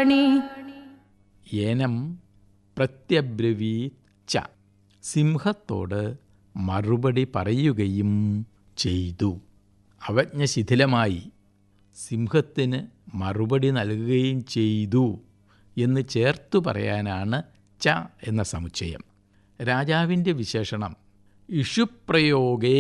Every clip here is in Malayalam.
കളാണി ഏനം പ്രത്യബ്രവീത് ച സിംഹത്തോട് മറുപടി പറയുകയും ചെയ്തു അവജ്ഞ ശിഥിലമായി സിംഹത്തിന് മറുപടി നൽകുകയും ചെയ്തു എന്ന് ചേർത്തു പറയാനാണ് ച എന്ന സമുച്ചയം രാജാവിൻ്റെ വിശേഷണം ഇഷുപ്രയോഗേ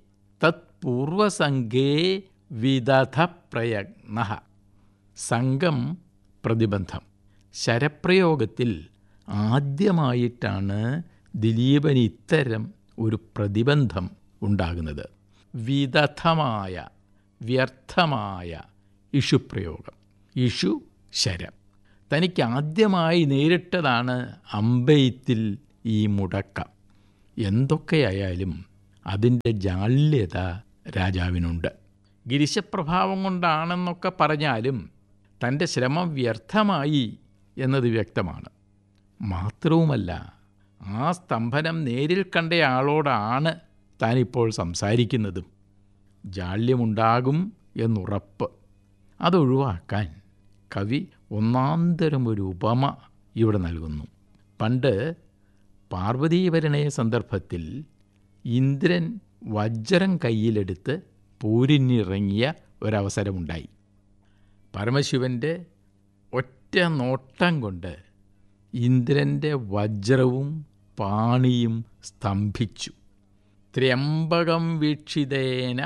തത്പൂർവസംഗേ വിദധ പ്രയത്ന സംഘം പ്രതിബന്ധം ശരപ്രയോഗത്തിൽ ആദ്യമായിട്ടാണ് ദിലീപന് ഇത്തരം ഒരു പ്രതിബന്ധം ഉണ്ടാകുന്നത് വിദഗ്ധമായ വ്യർത്ഥമായ ഇഷുപ്രയോഗം ഇഷു ശരം തനിക്ക് ആദ്യമായി നേരിട്ടതാണ് അമ്പെയ്ത്തിൽ ഈ മുടക്കം എന്തൊക്കെയായാലും അതിൻ്റെ ജാള്യത രാജാവിനുണ്ട് ഗിരിശപ്രഭാവം കൊണ്ടാണെന്നൊക്കെ പറഞ്ഞാലും തൻ്റെ ശ്രമം വ്യർത്ഥമായി എന്നത് വ്യക്തമാണ് മാത്രവുമല്ല ആ സ്തംഭനം നേരിൽ കണ്ടയാളോടാണ് താനിപ്പോൾ സംസാരിക്കുന്നതും ജാള്യമുണ്ടാകും എന്നുറപ്പ് അതൊഴിവാക്കാൻ കവി ഒന്നാന്തരം ഒരു ഉപമ ഇവിടെ നൽകുന്നു പണ്ട് പാർവതീപരണയ സന്ദർഭത്തിൽ ഇന്ദ്രൻ വജ്രം കയ്യിലെടുത്ത് പോരിനിറങ്ങിയ ഒരവസരമുണ്ടായി പരമശിവൻ്റെ ഒറ്റ നോട്ടം കൊണ്ട് ഇന്ദ്രൻ്റെ വജ്രവും പാണിയും സ്തംഭിച്ചു ത്രയംബകം വീക്ഷിതേന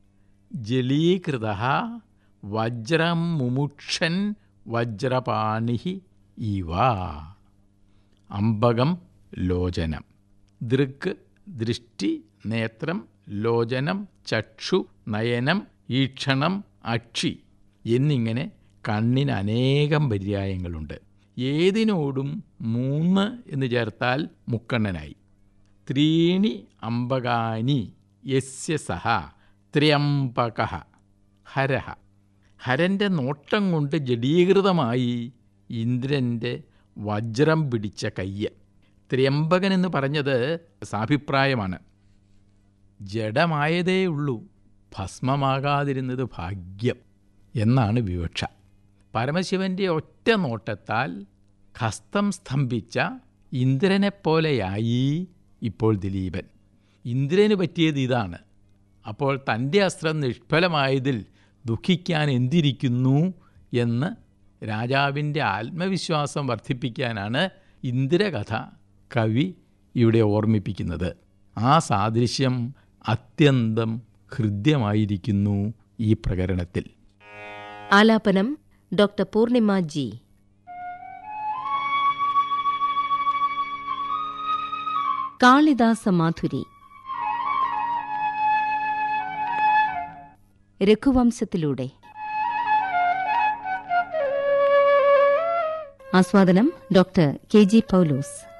ജലീകൃത വജ്രം മുമുക്ഷൻ വജ്രപാണി ഇവ അമ്പകം ലോചനം ദൃക് ദൃഷ്ടി നേത്രം ലോചനം ചക്ഷു നയനം ഈക്ഷണം അക്ഷി എന്നിങ്ങനെ കണ്ണിന് അനേകം പര്യായങ്ങളുണ്ട് ഏതിനോടും മൂന്ന് എന്ന് ചേർത്താൽ മുക്കണ്ണനായി ത്രീണി അമ്പകാനി യസ്യ സഹ ത്രയംബക ഹരഹ ഹരൻ്റെ നോട്ടം കൊണ്ട് ജഡീകൃതമായി ഇന്ദ്രൻ്റെ വജ്രം പിടിച്ച കയ്യ് ത്രയംബകൻ എന്ന് പറഞ്ഞത് സാഭിപ്രായമാണ് ജഡമായതേ ഉള്ളൂ ഭസ്മമാകാതിരുന്നത് ഭാഗ്യം എന്നാണ് വിവക്ഷ പരമശിവൻ്റെ ഒറ്റ നോട്ടത്താൽ ഹസ്തം സ്തംഭിച്ച ഇന്ദ്രനെപ്പോലെയായി ഇപ്പോൾ ദിലീപൻ ഇന്ദ്രന് പറ്റിയത് ഇതാണ് അപ്പോൾ തൻ്റെ അസ്ത്രം നിഷ്ഫലമായതിൽ ദുഃഖിക്കാൻ എന്തിരിക്കുന്നു എന്ന് രാജാവിൻ്റെ ആത്മവിശ്വാസം വർദ്ധിപ്പിക്കാനാണ് ഇന്ദ്രകഥ കവി ഇവിടെ ഓർമ്മിപ്പിക്കുന്നത് ആ സാദൃശ്യം അത്യന്തം ഹൃദ്യമായിരിക്കുന്നു ഈ പ്രകരണത്തിൽ ആലാപനം ഡോക്ടർ പൂർണിമ ജി കാളിദാസ മാധുരി രഘുവംശത്തിലൂടെ ആസ്വാദനം ഡോക്ടർ കെ ജി പൗലോസ്